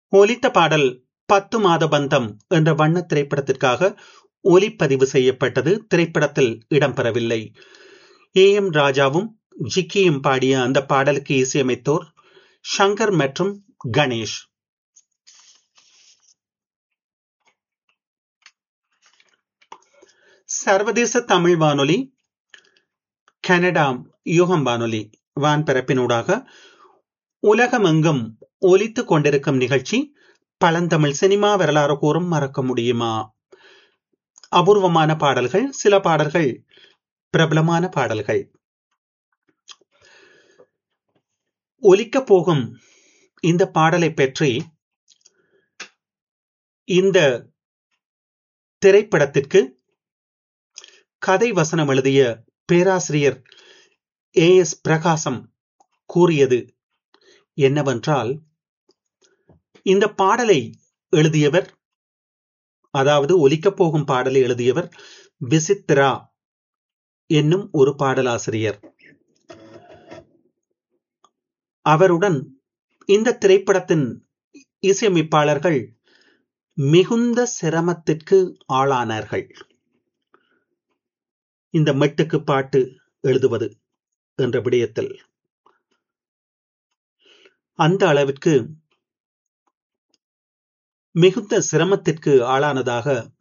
ஒலித்த பாடல் பத்து மாத பந்தம் என்ற வண்ண திரைப்படத்திற்காக ஒலிப்பதிவு செய்யப்பட்டது திரைப்படத்தில் இடம்பெறவில்லை ஏ எம் ராஜாவும் ஜிக்கியும் பாடிய அந்த பாடலுக்கு இசையமைத்தோர் ஷங்கர் மற்றும் கணேஷ் சர்வதேச தமிழ் வானொலி கனடா யூகம் வானொலி வான்பரப்பினூடாக உலகமெங்கும் ஒலித்துக் கொண்டிருக்கும் நிகழ்ச்சி பழந்தமிழ் சினிமா வரலாறு கூறும் மறக்க முடியுமா அபூர்வமான பாடல்கள் சில பாடல்கள் பிரபலமான பாடல்கள் ஒலிக்க போகும் இந்த பாடலை பற்றி இந்த திரைப்படத்திற்கு கதை வசனம் எழுதிய பேராசிரியர் ஏ எஸ் பிரகாசம் கூறியது என்னவென்றால் இந்த பாடலை எழுதியவர் அதாவது ஒலிக்கப் போகும் பாடலை எழுதியவர் விசித்ரா என்னும் ஒரு பாடலாசிரியர் அவருடன் இந்த திரைப்படத்தின் இசையமைப்பாளர்கள் மிகுந்த சிரமத்திற்கு ஆளானார்கள் இந்த மெட்டுக்கு பாட்டு எழுதுவது என்ற விடயத்தில் அந்த அளவிற்கு மிகுந்த சிரமத்திற்கு ஆளானதாக